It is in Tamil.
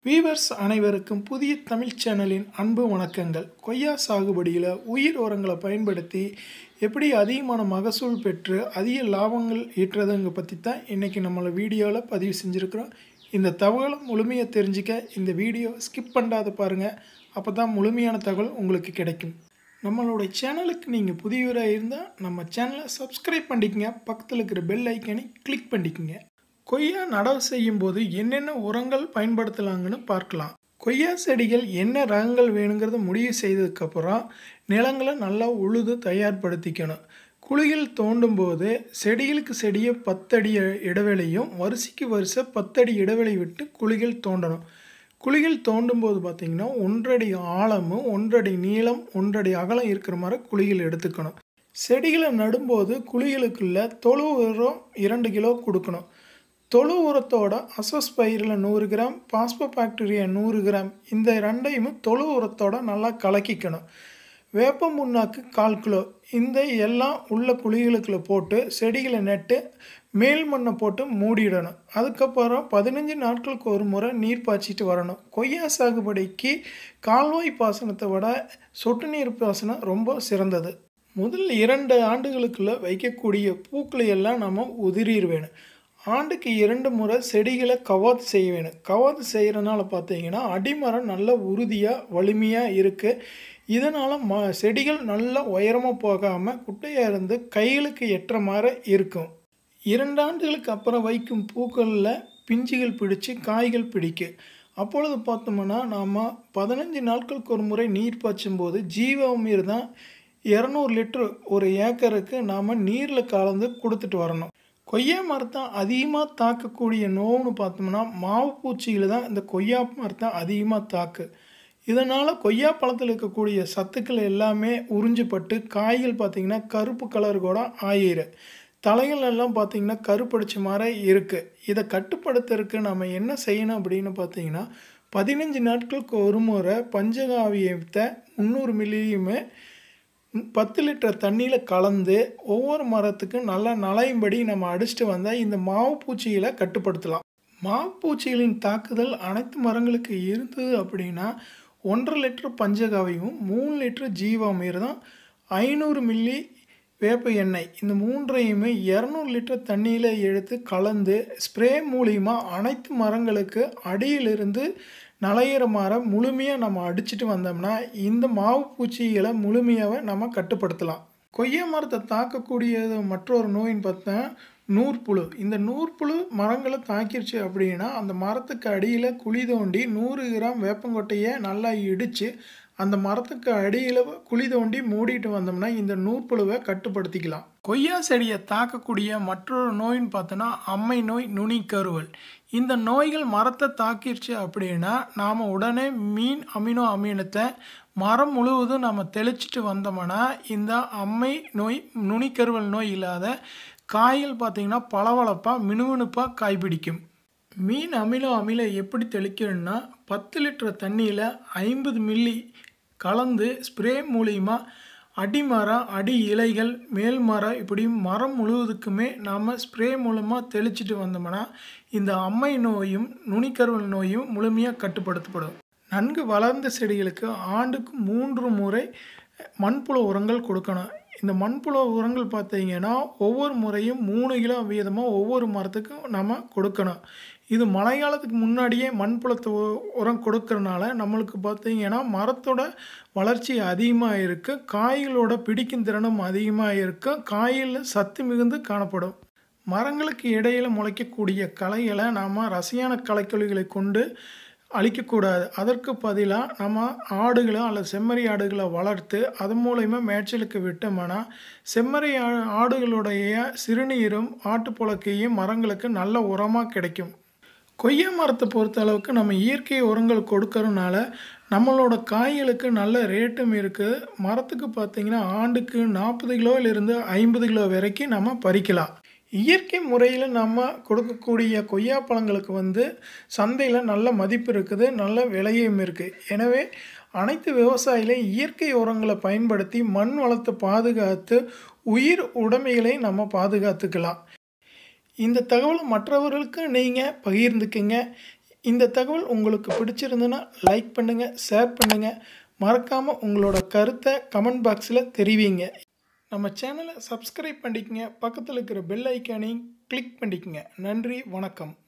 வீவர்ஸ் அனைவருக்கும் புதிய தமிழ் சேனலின் அன்பு வணக்கங்கள் கொய்யா சாகுபடியில் உயிர் உரங்களை பயன்படுத்தி எப்படி அதிகமான மகசூல் பெற்று அதிக லாபங்கள் ஈட்டுறதுங்க பற்றி தான் இன்றைக்கி நம்மளை வீடியோவில் பதிவு செஞ்சுருக்கிறோம் இந்த தகவலை முழுமையாக தெரிஞ்சுக்க இந்த வீடியோ ஸ்கிப் பண்ணாத பாருங்கள் அப்போ தான் முழுமையான தகவல் உங்களுக்கு கிடைக்கும் நம்மளுடைய சேனலுக்கு நீங்கள் புதியவராக இருந்தால் நம்ம சேனலை சப்ஸ்கிரைப் பண்ணிக்கங்க பக்கத்தில் இருக்கிற பெல் ஐக்கனை கிளிக் பண்ணிக்கங்க கொய்யா நடவு செய்யும் போது என்னென்ன உரங்கள் பயன்படுத்தலாங்கன்னு பார்க்கலாம் கொய்யா செடிகள் என்ன ரகங்கள் வேணுங்கிறத முடிவு செய்ததுக்கப்புறம் நிலங்களை நல்லா உழுது தயார்படுத்திக்கணும் குழிகள் தோண்டும் போது செடிகளுக்கு செடியை பத்தடி இடைவெளியும் வரிசைக்கு வரிசை பத்தடி இடைவெளி விட்டு குழிகள் தோண்டணும் குழிகள் தோண்டும் போது பார்த்திங்கன்னா ஒன்றடி ஆழமும் ஒன்றடி நீளம் ஒன்றடி அகலம் இருக்கிற மாதிரி குழிகள் எடுத்துக்கணும் செடிகளை நடும்போது குழிகளுக்குள்ள தொழு உரம் இரண்டு கிலோ கொடுக்கணும் தொழு உரத்தோட அசோஸ்பைரில் நூறு கிராம் பாஸ்போ பாக்டீரியா நூறு கிராம் இந்த ரெண்டையும் தொழு உரத்தோட நல்லா கலக்கிக்கணும் வேப்ப முன்னாக்கு கால் கிலோ இந்த எல்லாம் உள்ள குழிகளுக்குள்ள போட்டு செடிகளை நட்டு மேல் மண்ணை போட்டு மூடிடணும் அதுக்கப்புறம் பதினஞ்சு நாட்களுக்கு ஒரு முறை நீர் பாய்ச்சிட்டு வரணும் கொய்யா சாகுபடிக்கு கால்வாய் பாசனத்தை விட சொட்டு நீர் பாசனம் ரொம்ப சிறந்தது முதல் இரண்டு ஆண்டுகளுக்குள்ளே வைக்கக்கூடிய பூக்களை எல்லாம் நம்ம உதிரிட வேணும் ஆண்டுக்கு இரண்டு முறை செடிகளை கவாத்து செய்ய வேணும் கவாத்து செய்கிறனால பார்த்தீங்கன்னா அடிமரம் நல்ல உறுதியாக வலிமையாக இருக்குது இதனால் ம செடிகள் நல்லா உயரமாக போகாமல் குட்டையாக இருந்து கைகளுக்கு எட்டுற மாதிரி இருக்கும் இரண்டு ஆண்டுகளுக்கு அப்புறம் வைக்கும் பூக்களில் பிஞ்சுகள் பிடிச்சி காய்கள் பிடிக்கும் அப்பொழுது பார்த்தோம்னா நாம் பதினஞ்சு நாட்களுக்கு ஒரு முறை நீர் பாய்ச்சும் போது ஜீவாமீர் தான் இரநூறு லிட்டர் ஒரு ஏக்கருக்கு நாம் நீரில் கலந்து கொடுத்துட்டு வரணும் கொய்யா மரத்தை அதிகமாக தாக்கக்கூடிய நோவுன்னு பார்த்தோம்னா மாவு பூச்சியில் தான் இந்த கொய்யா மரத்தை அதிகமாக தாக்கு இதனால் கொய்யா பழத்தில் இருக்கக்கூடிய சத்துக்கள் எல்லாமே உறிஞ்சப்பட்டு காய்கள் பார்த்திங்கன்னா கருப்பு கலர் கூட ஆயிரும் தலைகள் எல்லாம் பார்த்திங்கன்னா கருப்படிச்ச மாதிரி இருக்குது இதை கட்டுப்படுத்துறதுக்கு நம்ம என்ன செய்யணும் அப்படின்னு பார்த்தீங்கன்னா பதினஞ்சு நாட்களுக்கு ஒரு முறை பஞ்சகாவியத்தை முந்நூறு மில்லியுமே பத்து லிட்டர் தண்ணியில் கலந்து ஒவ்வொரு மரத்துக்கும் நல்லா நலையும்படி நம்ம அடிச்சுட்டு வந்தால் இந்த மாவு பூச்சிகளை கட்டுப்படுத்தலாம் மாவு பூச்சிகளின் தாக்குதல் அனைத்து மரங்களுக்கு இருந்தது அப்படின்னா ஒன்றரை லிட்டர் பஞ்சகாவியும் மூணு லிட்டர் ஜீவாமீர் தான் ஐநூறு மில்லி வேப்ப எண்ணெய் இந்த மூன்றையுமே இரநூறு லிட்டர் தண்ணியில் எடுத்து கலந்து ஸ்ப்ரே மூலியமாக அனைத்து மரங்களுக்கு அடியிலிருந்து நலையிற மரம் முழுமையாக நம்ம அடிச்சுட்டு வந்தோம்னா இந்த மாவு பூச்சிகளை முழுமையாக நம்ம கட்டுப்படுத்தலாம் கொய்யா மரத்தை தாக்கக்கூடியது மற்றொரு நோயின்னு பார்த்தா நூற்புழு இந்த நூற்புழு மரங்களை தாக்கிருச்சு அப்படின்னா அந்த மரத்துக்கு அடியில் குழி தோண்டி நூறு கிராம் வேப்பங்கொட்டையை நல்லா இடித்து அந்த மரத்துக்கு அடியில் குழி தோண்டி மூடிட்டு வந்தோம்னா இந்த நூற்புழுவை கட்டுப்படுத்திக்கலாம் கொய்யா செடியை தாக்கக்கூடிய மற்றொரு நோயின்னு பார்த்தோன்னா அம்மை நோய் நுனி கருவல் இந்த நோய்கள் மரத்தை தாக்கிருச்சு அப்படின்னா நாம் உடனே மீன் அமினோ அமீனத்தை மரம் முழுவதும் நம்ம தெளிச்சிட்டு வந்தோம்னா இந்த அம்மை நோய் நுனிக்கருவல் நோய் இல்லாத காய்கள் பார்த்திங்கன்னா பளபளப்பாக மினுமினுப்பாக காய் பிடிக்கும் மீன் அமிலோ அமில எப்படி தெளிக்கணும்னா பத்து லிட்டர் தண்ணியில் ஐம்பது மில்லி கலந்து ஸ்ப்ரே மூலிமா அடிமரம் அடி இலைகள் மேல் மரம் இப்படி மரம் முழுவதுக்குமே நாம் ஸ்ப்ரே மூலமாக தெளிச்சிட்டு வந்தோம்னா இந்த அம்மை நோயும் நுனிக்கருவல் நோயும் முழுமையாக கட்டுப்படுத்தப்படும் நன்கு வளர்ந்த செடிகளுக்கு ஆண்டுக்கு மூன்று முறை மண்புழு உரங்கள் கொடுக்கணும் இந்த மண்புழு உரங்கள் பார்த்தீங்கன்னா ஒவ்வொரு முறையும் மூணு கிலோ வீதமாக ஒவ்வொரு மரத்துக்கும் நம்ம கொடுக்கணும் இது மழை காலத்துக்கு முன்னாடியே மண்புலத்தை உரம் கொடுக்கறனால நம்மளுக்கு பார்த்தீங்கன்னா மரத்தோட வளர்ச்சி அதிகமாக இருக்குது காய்களோட பிடிக்கும் திறனும் அதிகமாக இருக்கும் காயில் சத்து மிகுந்து காணப்படும் மரங்களுக்கு இடையில் முளைக்கக்கூடிய களைகளை நாம் ரசாயன களைக்கொல்லிகளை கொண்டு அழிக்கக்கூடாது அதற்கு பதிலாக நம்ம ஆடுகளை அல்லது செம்மறி ஆடுகளை வளர்த்து அதன் மூலயமா மேய்ச்சலுக்கு விட்டோம்னா செம்மறி ஆடுகளுடைய சிறுநீரும் ஆட்டுப்புழக்கையும் மரங்களுக்கு நல்ல உரமாக கிடைக்கும் கொய்யா மரத்தை பொறுத்த அளவுக்கு நம்ம இயற்கை உரங்கள் கொடுக்கறதுனால நம்மளோட காய்களுக்கு நல்ல ரேட்டும் இருக்குது மரத்துக்கு பார்த்திங்கன்னா ஆண்டுக்கு நாற்பது கிலோவிலிருந்து ஐம்பது கிலோ வரைக்கும் நம்ம பறிக்கலாம் இயற்கை முறையில் நம்ம கொடுக்கக்கூடிய கொய்யா பழங்களுக்கு வந்து சந்தையில் நல்ல மதிப்பு இருக்குது நல்ல விலையும் இருக்குது எனவே அனைத்து விவசாயிகளையும் இயற்கை உரங்களை பயன்படுத்தி மண் வளத்தை பாதுகாத்து உயிர் உடைமைகளை நம்ம பாதுகாத்துக்கலாம் இந்த தகவலை மற்றவர்களுக்கு நீங்கள் பகிர்ந்துக்குங்க இந்த தகவல் உங்களுக்கு பிடிச்சிருந்துன்னா லைக் பண்ணுங்கள் ஷேர் பண்ணுங்கள் மறக்காமல் உங்களோட கருத்தை கமெண்ட் பாக்ஸில் தெரிவிங்க நம்ம சேனலை சப்ஸ்கிரைப் பண்ணிக்கங்க பக்கத்தில் இருக்கிற பெல் ஐக்கானையும் கிளிக் பண்ணிக்கங்க நன்றி வணக்கம்